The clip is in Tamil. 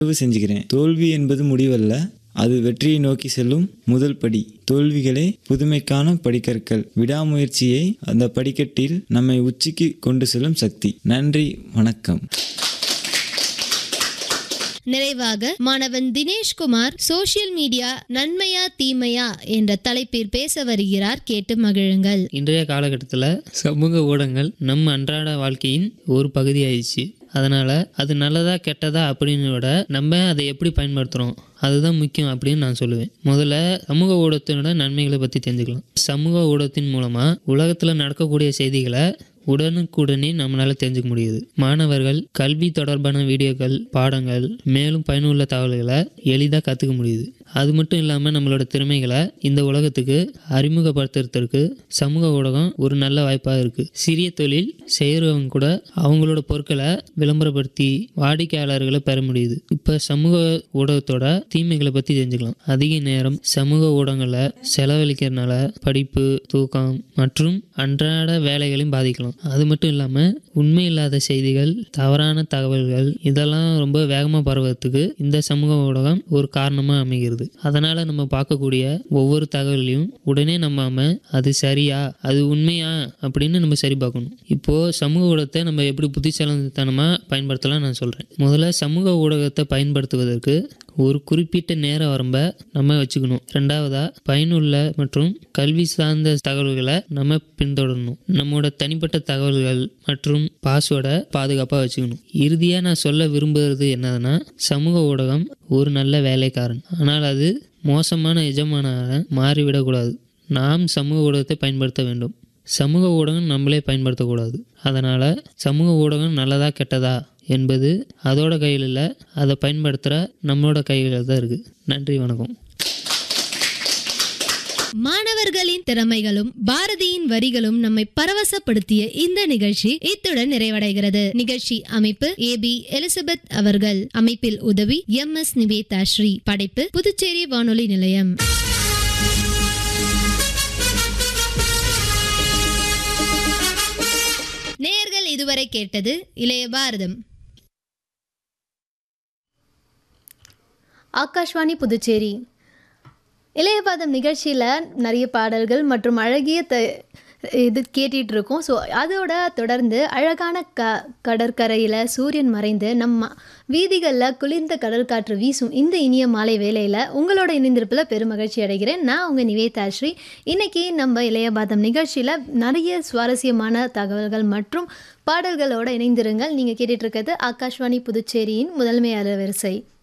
நிறைவு செஞ்சுக்கிறேன் தோல்வி என்பது முடிவல்ல அது வெற்றியை நோக்கி செல்லும் முதல் படி தோல்விகளே புதுமைக்கான படிக்கற்கள் விடாமுயற்சியை அந்த படிக்கட்டில் நம்மை உச்சிக்கு கொண்டு செல்லும் சக்தி நன்றி வணக்கம் நிறைவாக மாணவன் தினேஷ்குமார் சோஷியல் மீடியா நன்மையா தீமையா என்ற தலைப்பில் பேச வருகிறார் கேட்டு மகிழுங்கள் இன்றைய காலகட்டத்தில் சமூக ஊடகங்கள் நம்ம அன்றாட வாழ்க்கையின் ஒரு பகுதி ஆயிடுச்சு அதனால் அது நல்லதா கெட்டதா அப்படின்னு விட நம்ம அதை எப்படி பயன்படுத்துகிறோம் அதுதான் முக்கியம் அப்படின்னு நான் சொல்லுவேன் முதல்ல சமூக ஊடகத்தினோட நன்மைகளை பற்றி தெரிஞ்சுக்கலாம் சமூக ஊடகத்தின் மூலமாக உலகத்தில் நடக்கக்கூடிய செய்திகளை உடனுக்குடனே நம்மளால தெரிஞ்சுக்க முடியுது மாணவர்கள் கல்வி தொடர்பான வீடியோக்கள் பாடங்கள் மேலும் பயனுள்ள தகவல்களை எளிதாக கற்றுக்க முடியுது அது மட்டும் இல்லாமல் நம்மளோட திறமைகளை இந்த உலகத்துக்கு அறிமுகப்படுத்துறதுக்கு சமூக ஊடகம் ஒரு நல்ல வாய்ப்பாக இருக்குது சிறிய தொழில் செய்கிறவங்க கூட அவங்களோட பொருட்களை விளம்பரப்படுத்தி வாடிக்கையாளர்களை பெற முடியுது இப்போ சமூக ஊடகத்தோட தீமைகளை பற்றி தெரிஞ்சுக்கலாம் அதிக நேரம் சமூக ஊடகங்களை செலவழிக்கிறதுனால படிப்பு தூக்கம் மற்றும் அன்றாட வேலைகளையும் பாதிக்கலாம் அது மட்டும் இல்லாமல் உண்மை இல்லாத செய்திகள் தவறான தகவல்கள் இதெல்லாம் ரொம்ப வேகமாக பரவறதுக்கு இந்த சமூக ஊடகம் ஒரு காரணமாக அமைகிறது அதனால் நம்ம பார்க்கக்கூடிய ஒவ்வொரு தகவலையும் உடனே நம்பாம அது சரியா அது உண்மையா அப்படின்னு நம்ம சரி பார்க்கணும் இப்போது சமூக ஊடகத்தை நம்ம எப்படி புத்திசாலித்தனமாக பயன்படுத்தலாம் நான் சொல்கிறேன் முதல்ல சமூக ஊடகத்தை பயன்படுத்துவதற்கு ஒரு குறிப்பிட்ட நேர வரம்பை நம்ம வச்சுக்கணும் ரெண்டாவதா பயனுள்ள மற்றும் கல்வி சார்ந்த தகவல்களை நம்ம பின்தொடரணும் நம்மளோட தனிப்பட்ட தகவல்கள் மற்றும் பாஸ்வேர்டை பாதுகாப்பாக வச்சுக்கணும் இறுதியாக நான் சொல்ல விரும்புகிறது என்னதுன்னா சமூக ஊடகம் ஒரு நல்ல வேலைக்காரன் ஆனால் அது மோசமான எஜமானாக மாறிவிடக்கூடாது நாம் சமூக ஊடகத்தை பயன்படுத்த வேண்டும் சமூக ஊடகம் நம்மளே பயன்படுத்தக்கூடாது அதனால் சமூக ஊடகம் நல்லதா கெட்டதா என்பது அதோட கையில் இல்லை அதை பயன்படுத்துகிற நம்மளோட கையில் தான் இருக்குது நன்றி வணக்கம் மாணவர்களின் திறமைகளும் பாரதியின் வரிகளும் நம்மை பரவசப்படுத்திய இந்த நிகழ்ச்சி இத்துடன் நிறைவடைகிறது நிகழ்ச்சி அமைப்பு ஏ பி எலிசபெத் அவர்கள் அமைப்பில் உதவி எம் எஸ் நிவேதா ஸ்ரீ படைப்பு புதுச்சேரி வானொலி நிலையம் நேயர்கள் இதுவரை கேட்டது இளைய பாரதம் ஆகாஷ்வாணி புதுச்சேரி இளையபாதம் நிகழ்ச்சியில் நிறைய பாடல்கள் மற்றும் அழகிய த இது கேட்டுட்டு இருக்கோம் ஸோ அதோட தொடர்ந்து அழகான க கடற்கரையில் சூரியன் மறைந்து நம்ம வீதிகளில் குளிர்ந்த கடல் காற்று வீசும் இந்த இனிய மாலை வேளையில் உங்களோட இணைந்திருப்பில் பெருமகிழ்ச்சி அடைகிறேன் நான் உங்கள் நிவேதாஸ்ரீ இன்னைக்கு நம்ம இளையபாதம் நிகழ்ச்சியில் நிறைய சுவாரஸ்யமான தகவல்கள் மற்றும் பாடல்களோடு இணைந்திருங்கள் நீங்கள் கேட்டுட்டு இருக்கிறது ஆகாஷ்வாணி புதுச்சேரியின் முதன்மை அலைவரிசை